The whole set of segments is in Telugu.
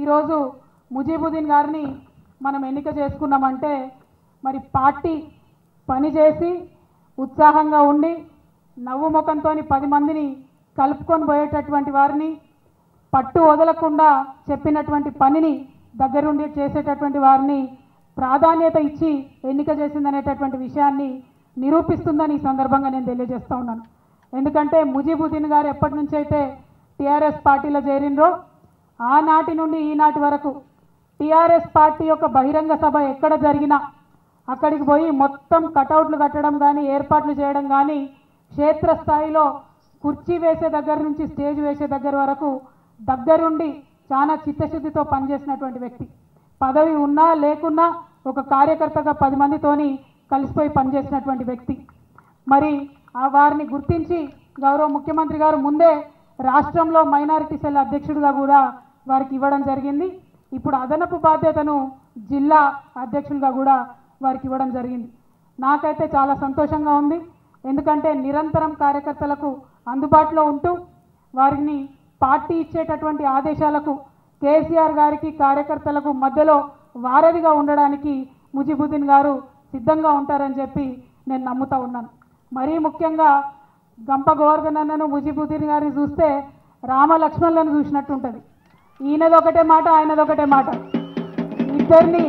ఈరోజు ముజీబుద్దీన్ గారిని మనం ఎన్నిక చేసుకున్నామంటే మరి పార్టీ పనిచేసి ఉత్సాహంగా ఉండి నవ్వు ముఖంతో పది మందిని కలుపుకొని పోయేటటువంటి వారిని పట్టు వదలకుండా చెప్పినటువంటి పనిని దగ్గరుండి చేసేటటువంటి వారిని ప్రాధాన్యత ఇచ్చి ఎన్నిక చేసిందనేటటువంటి విషయాన్ని నిరూపిస్తుందని ఈ సందర్భంగా నేను తెలియజేస్తా ఉన్నాను ఎందుకంటే ముజీబుద్దీన్ గారు ఎప్పటి నుంచి అయితే టీఆర్ఎస్ పార్టీలో చేరినరో ఆనాటి నుండి ఈనాటి వరకు టీఆర్ఎస్ పార్టీ యొక్క బహిరంగ సభ ఎక్కడ జరిగినా అక్కడికి పోయి మొత్తం కటౌట్లు కట్టడం కానీ ఏర్పాట్లు చేయడం కానీ క్షేత్రస్థాయిలో కుర్చీ వేసే దగ్గర నుంచి స్టేజ్ వేసే దగ్గర వరకు దగ్గరుండి చాలా చిత్తశుద్ధితో పనిచేసినటువంటి వ్యక్తి పదవి ఉన్నా లేకున్నా ఒక కార్యకర్తగా పది మందితోని కలిసిపోయి పనిచేసినటువంటి వ్యక్తి మరి ఆ వారిని గుర్తించి గౌరవ ముఖ్యమంత్రి గారు ముందే రాష్ట్రంలో మైనారిటీ సెల్ అధ్యక్షుడిగా కూడా వారికి ఇవ్వడం జరిగింది ఇప్పుడు అదనపు బాధ్యతను జిల్లా అధ్యక్షులుగా కూడా వారికి ఇవ్వడం జరిగింది నాకైతే చాలా సంతోషంగా ఉంది ఎందుకంటే నిరంతరం కార్యకర్తలకు అందుబాటులో ఉంటూ వారిని పార్టీ ఇచ్చేటటువంటి ఆదేశాలకు కేసీఆర్ గారికి కార్యకర్తలకు మధ్యలో వారధిగా ఉండడానికి ముజిబుద్దీన్ గారు సిద్ధంగా ఉంటారని చెప్పి నేను నమ్ముతా ఉన్నాను మరీ ముఖ్యంగా గంప గోవర్ధన్ అన్నను ముజిబుద్దీన్ గారిని చూస్తే రామ లక్ష్మణులను చూసినట్టు ఉంటుంది ఈయనది ఒకటే మాట ఆయనది ఒకటే మాట ఇద్దరిని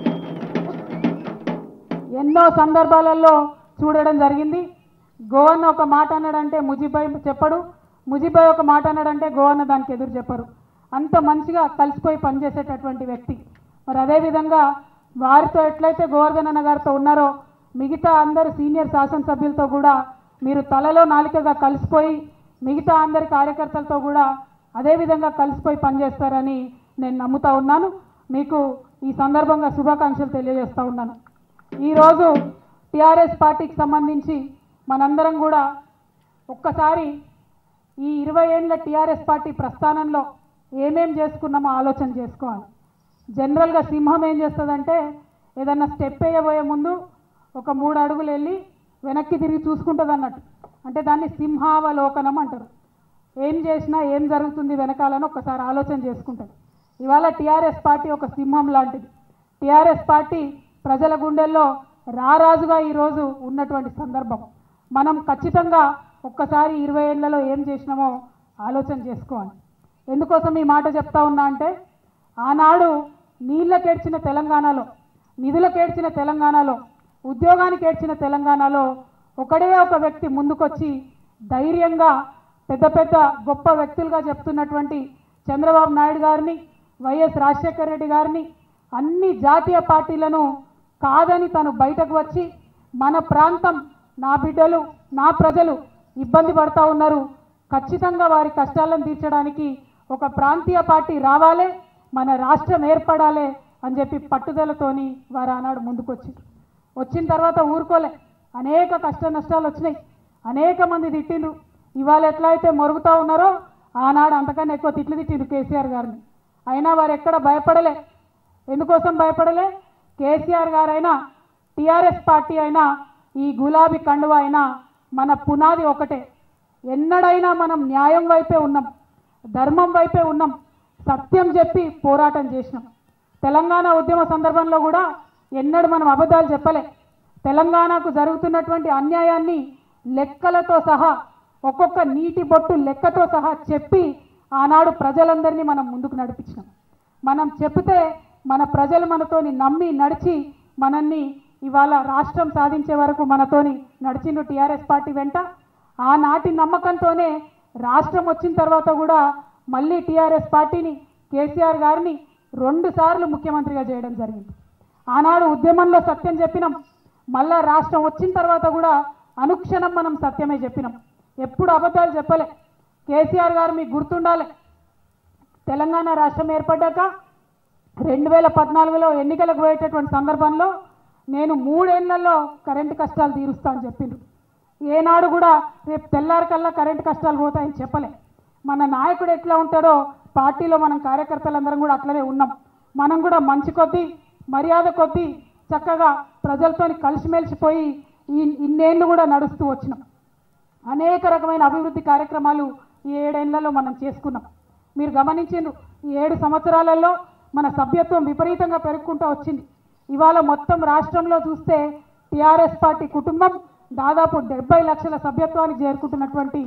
ఎన్నో సందర్భాలలో చూడడం జరిగింది గోవన్న ఒక మాట అన్నాడంటే ముజిబాయ్ చెప్పడు ముజిబాయ్ ఒక మాట అన్నాడంటే గోవన్న దానికి ఎదురు చెప్పరు అంత మంచిగా కలిసిపోయి పనిచేసేటటువంటి వ్యక్తి మరి అదేవిధంగా వారితో ఎట్లయితే గోవర్ధన్ అన్న గారితో ఉన్నారో మిగతా అందరు సీనియర్ శాసనసభ్యులతో కూడా మీరు తలలో నాలికగా కలిసిపోయి మిగతా అందరి కార్యకర్తలతో కూడా అదేవిధంగా కలిసిపోయి పనిచేస్తారని నేను నమ్ముతా ఉన్నాను మీకు ఈ సందర్భంగా శుభాకాంక్షలు తెలియజేస్తూ ఉన్నాను ఈరోజు టీఆర్ఎస్ పార్టీకి సంబంధించి మనందరం కూడా ఒక్కసారి ఈ ఇరవై ఏళ్ళ టీఆర్ఎస్ పార్టీ ప్రస్థానంలో ఏమేం చేసుకున్నామో ఆలోచన చేసుకోవాలి జనరల్గా సింహం ఏం చేస్తుందంటే ఏదన్నా స్టెప్ వేయబోయే ముందు ఒక మూడు అడుగులు వెళ్ళి వెనక్కి తిరిగి చూసుకుంటుంది అన్నట్టు అంటే దాన్ని సింహావలోకనం అంటారు ఏం చేసినా ఏం జరుగుతుంది వెనకాలని ఒకసారి ఆలోచన చేసుకుంటుంది ఇవాళ టీఆర్ఎస్ పార్టీ ఒక సింహం లాంటిది టీఆర్ఎస్ పార్టీ ప్రజల గుండెల్లో రారాజుగా ఈరోజు ఉన్నటువంటి సందర్భం మనం ఖచ్చితంగా ఒక్కసారి ఇరవై ఏళ్లలో ఏం చేసినామో ఆలోచన చేసుకోవాలి ఎందుకోసం ఈ మాట చెప్తా ఉన్నా అంటే ఆనాడు నీళ్ళకేడ్చిన తెలంగాణలో నిధులకేడ్చిన తెలంగాణలో ఉద్యోగానికి ఏడ్చిన తెలంగాణలో ఒకడే ఒక వ్యక్తి ముందుకొచ్చి ధైర్యంగా పెద్ద పెద్ద గొప్ప వ్యక్తులుగా చెప్తున్నటువంటి చంద్రబాబు నాయుడు గారిని వైఎస్ రాజశేఖర రెడ్డి గారిని అన్ని జాతీయ పార్టీలను కాదని తను బయటకు వచ్చి మన ప్రాంతం నా బిడ్డలు నా ప్రజలు ఇబ్బంది పడతా ఉన్నారు ఖచ్చితంగా వారి కష్టాలను తీర్చడానికి ఒక ప్రాంతీయ పార్టీ రావాలి మన రాష్ట్రం ఏర్పడాలి అని చెప్పి పట్టుదలతోని వారు ఆనాడు ముందుకొచ్చి వచ్చిన తర్వాత ఊరుకోలే అనేక కష్ట నష్టాలు వచ్చినాయి అనేక మంది తిట్టిండ్రు ఇవాళ ఎట్లా అయితే మొరుగుతూ ఉన్నారో ఆనాడు అంతకన్నా ఎక్కువ తిట్లు తిట్టిండ్రు కేసీఆర్ గారిని అయినా వారు ఎక్కడ భయపడలే ఎందుకోసం భయపడలే కేసీఆర్ గారైనా టీఆర్ఎస్ పార్టీ అయినా ఈ గులాబీ కండువ అయినా మన పునాది ఒకటే ఎన్నడైనా మనం న్యాయం వైపే ఉన్నాం ధర్మం వైపే ఉన్నాం సత్యం చెప్పి పోరాటం చేసినాం తెలంగాణ ఉద్యమ సందర్భంలో కూడా ఎన్నడూ మనం అబద్ధాలు చెప్పలే తెలంగాణకు జరుగుతున్నటువంటి అన్యాయాన్ని లెక్కలతో సహా ఒక్కొక్క నీటి బొట్టు లెక్కతో సహా చెప్పి ఆనాడు ప్రజలందరినీ మనం ముందుకు నడిపించినాం మనం చెప్తే మన ప్రజలు మనతోని నమ్మి నడిచి మనల్ని ఇవాళ రాష్ట్రం సాధించే వరకు మనతోని నడిచిండు టీఆర్ఎస్ పార్టీ వెంట ఆనాటి నమ్మకంతోనే రాష్ట్రం వచ్చిన తర్వాత కూడా మళ్ళీ టీఆర్ఎస్ పార్టీని కేసీఆర్ గారిని రెండు సార్లు ముఖ్యమంత్రిగా చేయడం జరిగింది ఆనాడు ఉద్యమంలో సత్యం చెప్పినాం మళ్ళా రాష్ట్రం వచ్చిన తర్వాత కూడా అనుక్షణం మనం సత్యమే చెప్పినాం ఎప్పుడు అబద్ధాలు చెప్పలే కేసీఆర్ గారు మీకు గుర్తుండాలి తెలంగాణ రాష్ట్రం ఏర్పడ్డాక రెండు వేల పద్నాలుగులో ఎన్నికలకు పోయేటటువంటి సందర్భంలో నేను మూడేళ్లలో కరెంటు కష్టాలు తీరుస్తా అని చెప్పిండ్రు ఏనాడు కూడా రేపు తెల్లారికల్లా కరెంటు కష్టాలు పోతాయని చెప్పలే మన నాయకుడు ఎట్లా ఉంటాడో పార్టీలో మనం కార్యకర్తలందరం కూడా అట్లనే ఉన్నాం మనం కూడా మంచి కొద్దీ మర్యాద కొద్దీ చక్కగా ప్రజలతో కలిసిమెలిసిపోయి ఈ ఇన్నేళ్ళు కూడా నడుస్తూ వచ్చినాం అనేక రకమైన అభివృద్ధి కార్యక్రమాలు ఈ ఏడేళ్లలో మనం చేసుకున్నాం మీరు గమనించిండ్రు ఈ ఏడు సంవత్సరాలలో మన సభ్యత్వం విపరీతంగా పెరుగుకుంటూ వచ్చింది ఇవాళ మొత్తం రాష్ట్రంలో చూస్తే టీఆర్ఎస్ పార్టీ కుటుంబం దాదాపు డెబ్బై లక్షల సభ్యత్వానికి చేరుకుంటున్నటువంటి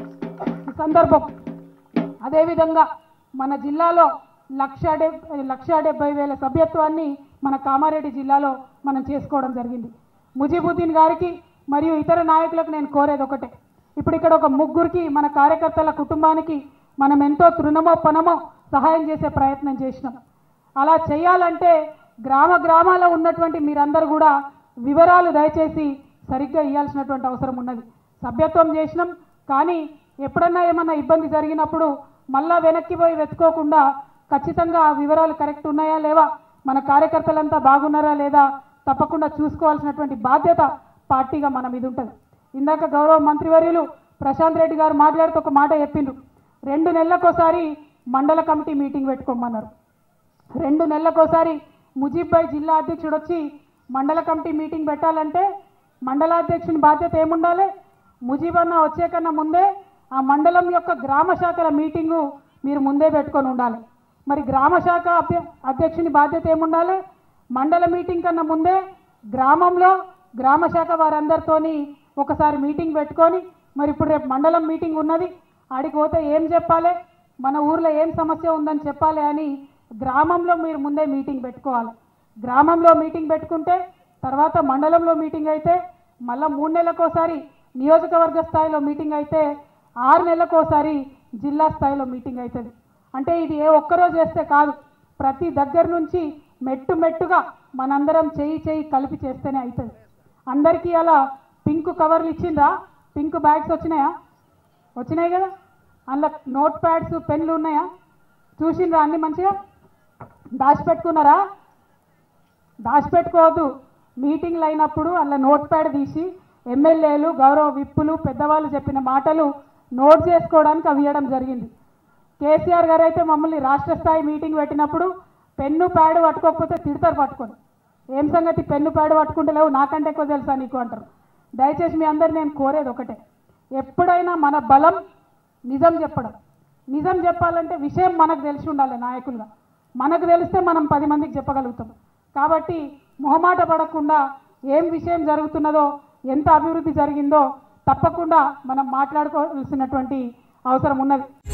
సందర్భం అదేవిధంగా మన జిల్లాలో లక్ష డెబ్ లక్ష డెబ్బై వేల సభ్యత్వాన్ని మన కామారెడ్డి జిల్లాలో మనం చేసుకోవడం జరిగింది ముజీబుద్దీన్ గారికి మరియు ఇతర నాయకులకు నేను కోరేది ఒకటే ఇప్పుడు ఇక్కడ ఒక ముగ్గురికి మన కార్యకర్తల కుటుంబానికి మనం ఎంతో తృణమో పనమో సహాయం చేసే ప్రయత్నం చేసినాం అలా చేయాలంటే గ్రామ గ్రామాల్లో ఉన్నటువంటి మీరందరూ కూడా వివరాలు దయచేసి సరిగ్గా ఇవ్వాల్సినటువంటి అవసరం ఉన్నది సభ్యత్వం చేసినాం కానీ ఎప్పుడన్నా ఏమన్నా ఇబ్బంది జరిగినప్పుడు మళ్ళా వెనక్కి పోయి వెతుకోకుండా ఖచ్చితంగా ఆ వివరాలు కరెక్ట్ ఉన్నాయా లేవా మన కార్యకర్తలంతా బాగున్నారా లేదా తప్పకుండా చూసుకోవాల్సినటువంటి బాధ్యత పార్టీగా మన మీద ఉంటుంది ఇందాక గౌరవ మంత్రివర్యులు ప్రశాంత్ రెడ్డి గారు మాట్లాడుతూ ఒక మాట చెప్పిండ్రు రెండు నెలలకోసారి మండల కమిటీ మీటింగ్ పెట్టుకోమన్నారు రెండు నెలలకోసారి ముజీబ్ భాయ్ జిల్లా అధ్యక్షుడు వచ్చి మండల కమిటీ మీటింగ్ పెట్టాలంటే మండలాధ్యక్షుని బాధ్యత ఏముండాలి ముజీబ్ అన్న వచ్చే కన్నా ముందే ఆ మండలం యొక్క గ్రామ శాఖల మీటింగు మీరు ముందే పెట్టుకొని ఉండాలి మరి గ్రామ శాఖ అభ్య- అధ్యక్షుని బాధ్యత ఏముండాలి మండల మీటింగ్ కన్నా ముందే గ్రామంలో గ్రామ శాఖ వారందరితోని ఒకసారి మీటింగ్ పెట్టుకొని మరి ఇప్పుడు రేపు మండలం మీటింగ్ ఉన్నది ఆడికి పోతే ఏం చెప్పాలి మన ఊర్లో ఏం సమస్య ఉందని చెప్పాలి అని గ్రామంలో మీరు ముందే మీటింగ్ పెట్టుకోవాలి గ్రామంలో మీటింగ్ పెట్టుకుంటే తర్వాత మండలంలో మీటింగ్ అయితే మళ్ళీ మూడు నెలలకోసారి నియోజకవర్గ స్థాయిలో మీటింగ్ అయితే ఆరు నెలలకోసారి జిల్లా స్థాయిలో మీటింగ్ అవుతుంది అంటే ఇది ఏ ఒక్కరోజు చేస్తే కాదు ప్రతి దగ్గర నుంచి మెట్టు మెట్టుగా మనందరం చేయి చేయి కలిపి చేస్తేనే అవుతుంది అందరికీ అలా పింక్ కవర్లు ఇచ్చిందా పింక్ బ్యాగ్స్ వచ్చినాయా వచ్చినాయి కదా అందులో నోట్ ప్యాడ్స్ పెన్లు ఉన్నాయా చూసిండ్రా అన్ని మంచిగా దాచిపెట్టుకున్నారా దాచిపెట్టుకోవద్దు మీటింగ్లు అయినప్పుడు అలా నోట్ ప్యాడ్ తీసి ఎమ్మెల్యేలు గౌరవ విప్పులు పెద్దవాళ్ళు చెప్పిన మాటలు నోట్ చేసుకోవడానికి అవి ఇవ్వడం జరిగింది కేసీఆర్ గారు అయితే మమ్మల్ని రాష్ట్ర స్థాయి మీటింగ్ పెట్టినప్పుడు పెన్ను ప్యాడ్ పట్టుకోకపోతే తిడతారు పట్టుకొని ఏం సంగతి పెన్ను ప్యాడ్ పట్టుకుంటలేవు నాకంటే ఎక్కువ తెలుసా నీకు అంటారు దయచేసి మీ అందరు నేను కోరేది ఒకటే ఎప్పుడైనా మన బలం నిజం చెప్పడం నిజం చెప్పాలంటే విషయం మనకు తెలిసి ఉండాలి నాయకులుగా మనకు తెలిస్తే మనం పది మందికి చెప్పగలుగుతాం కాబట్టి మొహమాట పడకుండా ఏం విషయం జరుగుతున్నదో ఎంత అభివృద్ధి జరిగిందో తప్పకుండా మనం మాట్లాడుకోవాల్సినటువంటి అవసరం ఉన్నది